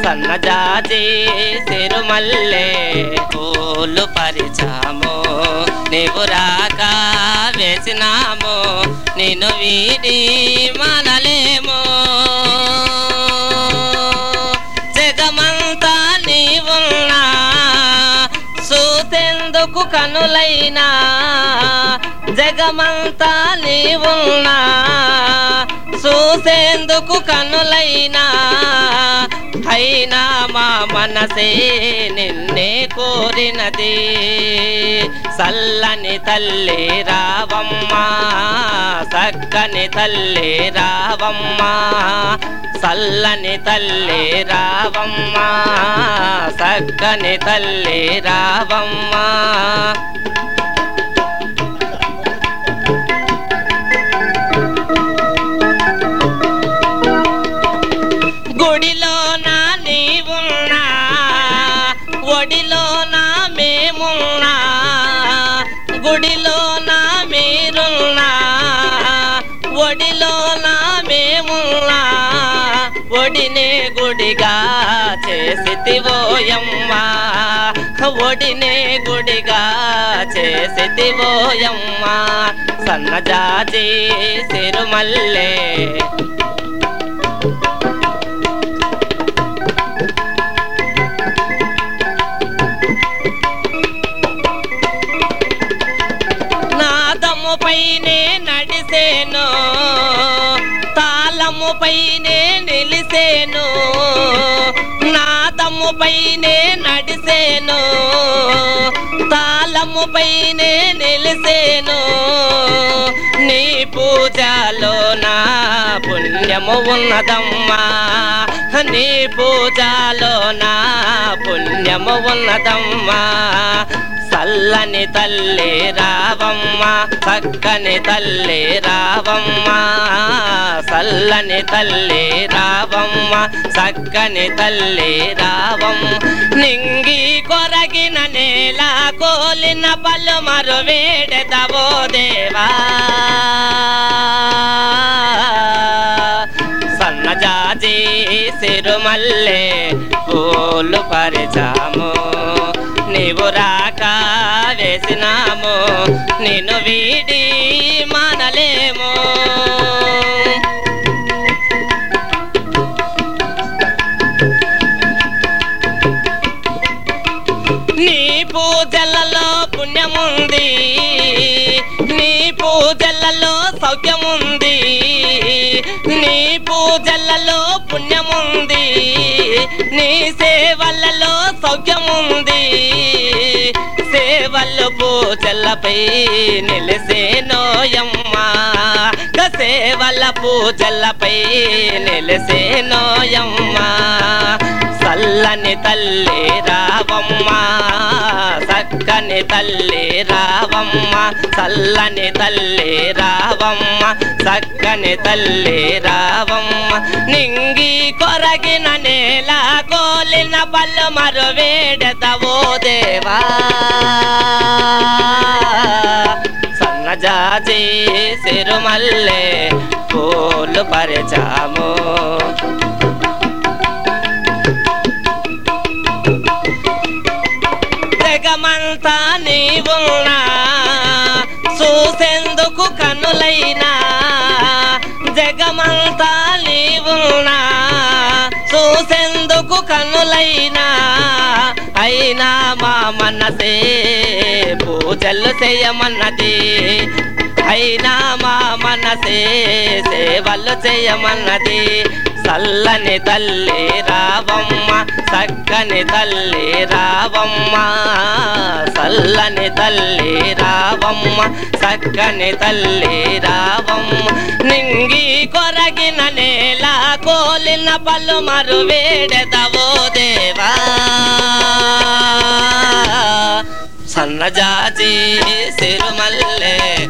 సన్నజాజి సిరుమల్లే పూలు పరిచాము నీవు రాక వేసినాము నిన్ను వీడి మనలేము జగమంతా నీవున్నా చూసేందుకు కనులైనా జగమంతా నీవున్నా చూసేందుకు కనులైనా అయినా మా మనసే నిన్నే కోరినది సల్లని తల్లి రావమ్మా సక్కని తల్లి రావమ్మా సల్లని తల్లి రావమ్మా సక్కని తల్లి రావమ్మా గుడిలో నా నీవున్నా ఒడిలో నా మేమున్నా గుడిలో నా మీరున్నా ఒడిలో నా మేమున్నా ఒడినే గుడిగా చేసితివోయమ్మా ఒడినే గుడిగా చేసితివోయమ్మా సన్నజాజి సిరుమల్లే నాదము పైనే నడిసేను తాళము పైనే నిలిసేను నాదము పైనే నడిసేను తాళము పైనే నిలిసేను నీ పూజలో నా పుణ్యము ఉన్నదమ్మా నీ పూజలో నా పుణ్యము ఉన్నదమ్మా చల్లని తల్లి రావమ్మ చక్కని తల్లి రావమ్మ చల్లని తల్లి రావమ్మ చక్కని తల్లి రావమ్మ నింగి కొరగిన నేల కోలిన పలు మరు వేడెదవో దేవా సన్నజాజి సిరుమల్లే పూలు పరిచాము నీవు రాక వేసినాము నిన్ను వీడి మానలేము నీ పూజలలో పుణ్యముంది నీ పూజలలో సౌఖ్యముంది నీ పూజలలో పుణ్యముంది నీ సేవలలో సౌఖ్యముంది సేవలు పూజలపై నిలిసేనోయమ్మా క సేవల పూజలపై నిలిసేనోయమ్మా చల్లని తల్లి రావమ్మ చక్కని తల్లి రావమ్మ చల్లని తల్లి రావమ్మ చక్కని తల్లి రావమ్మ నింగి కొరగిన నేల కోలిన పళ్ళు మరు వేడెదవో దేవా సన్నజాజి సిరుమల్లే పూలు పరిచాము జగమంతా నీవున్నా చూసేందుకు కనులైనా జగమంతా నీవున్నా చూసేందుకు కనులైనా అయినా మా మనసే పూజలు చేయమన్నది అయినా మా మనసే సేవలు చేయమన్నది చల్లని తల్లి రావమ్మ చక్కని తల్లి రావమ్మ చల్లని తల్లి రావమ్మ చక్కని తల్లి రావమ్మ నింగి కొరగిన నేల కోలిన పలు మరు వేడెదవో దేవా సన్నజాజి సిరుమల్లే